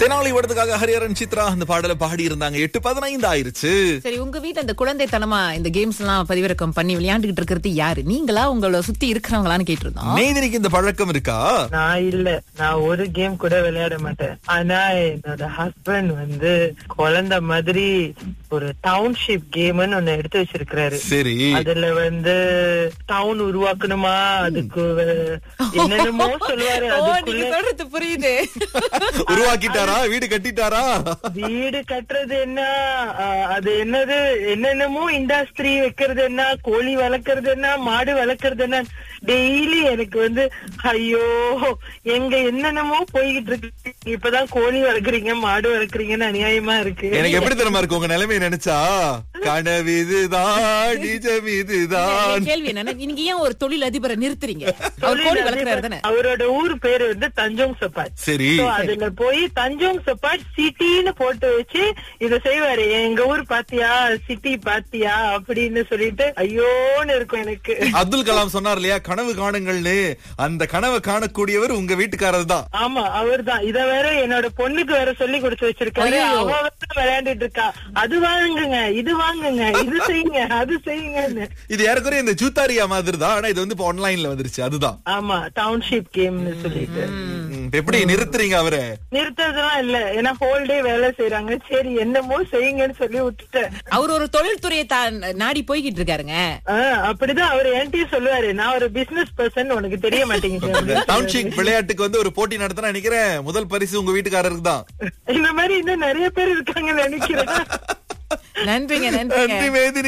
தெனாலி படத்துக்காக ஹரிஹரன் சித்ரா அந்த பாடல பாடி இருந்தாங்க எட்டு பதினைந்து ஆயிருச்சு சரி உங்க வீட்டு அந்த குழந்தைத்தனமா இந்த கேம்ஸ் எல்லாம் பதிவிறக்கம் பண்ணி விளையாண்டுகிட்டு இருக்கிறது யாரு நீங்களா உங்களை சுத்தி இருக்கிறவங்களான்னு கேட்டிருந்தோம் நெய்தினிக்கு இந்த பழக்கம் இருக்கா நான் இல்ல நான் ஒரு கேம் கூட விளையாட மாட்டேன் ஆனா என்னோட ஹஸ்பண்ட் வந்து குழந்தை மாதிரி ஒரு டவுன்ஷிப் கேம்னு ஒண்ணு எடுத்து வச்சிருக்கிறாரு சரி அதுல வந்து டவுன் உருவாக்கணுமா அதுக்கு வே- என்னென்னமோ சொல்லுவாரு ஓ நீங்க அதுக்குள்ள சொல்றது புரியுது உருவாக்கிட்டாரா வீடு கட்டிட்டாரா வீடு கட்டுறது என்ன ஆஹ், அது என்னது என்னென்னமோ இண்டஸ்ட்ரி வைக்கிறது என்ன கோழி வளர்க்கறது என்ன மாடு வளர்க்கறது என்ன டெய்லி எனக்கு வந்து ஐயோ எங்க என்னென்னமோ போய்கிட்டு இருக்கு இப்பதான் கோழி வளர்க்குறீங்க மாடு வளர்க்குறீங்கன்னு அநியாயமா இருக்கு எனக்கு எப்படி தெரியுமா இருக்கு உங்க நிலைமையை நினைச்சா கனவு இதுதான் நிஜம் இதுதான் என் கேள்வி என்னன்னா நீங்க ஏன் ஒரு தொழில் அதிபரை நிறுத்துறீங்க அவர் கோழி வளர்க்குறாரு தானே அவரோட ஊர் பேரு வந்து தஞ்சோங் சப்பாட் சரி So, அதுல போய் தஞ்சோங் சப்பாட் சிட்டின்னு போட்டு வச்சு இத செய்வாரு எங்க ஊர் பாத்தியா சிட்டி பாத்தியா அப்படின்னு சொல்லிட்டு ஐயோன்னு இருக்கும் எனக்கு அப்துல் கலாம் சொன்னார் இல்லையா கனவு காணுங்கள்னு அந்த கனவை காணக்கூடியவர் உங்க வீட்டுக்காரர் தான் ஆமா அவர்தான் இத வேற என்னோட பொண்ணுக்கு வேற சொல்லி கொடுத்து வச்சிருக்காரு ஐயையோ. அவ வந்து விளையாண்டுட்டு இருக்கா அது வாங்குங்க இது வாங்குங்க இது செய்யுங்க அது செய்யுங்கன்னு இது ஏறக்குறைய இந்த ஜூத்தாரியா மாதிரி தான் ஆனா இது வந்து இப்ப ஆன்லைன்ல வந்துருச்சு அதுதான் ஆமா டவுன்ஷிப் கேம்னு சொல்லிட்டு ம், இப்ப எப்படி நிறுத்துறீங்க அவரை நிறுத்தறதுலாம் இல்ல ஏன்னா ஹோல் டே வேலை செய்யறாங்க சரி என்னமோ செய்யுங்கன்னு சொல்லி விட்டுட்டேன் அவர் ஒரு தொழில்துறையை தான் நாடி போய்கிட்டு இருக்காருங்க ஆஹ் அப்படிதான் அவர் என்கிட்டயும் சொல்லுவாரு நான் ஒரு பிசினஸ் பர்சன் உனக்கு தெரிய மாட்டேங்குது அப்படின்னு டவுன்ஷிப் விளையாட்டுக்கு வந்து ஒரு போட்டி நடத்தினா நினைக்கிறேன் முதல் பரிசு உங்க வீட்டுக்காரருக்கு தான் இந்த மாதிரி இன்னும் நிறைய பேர் இருக்காங்கன்னு நினைக்கிறேன் நன்றிங்க நன்றிங்க நன்றி மேதினி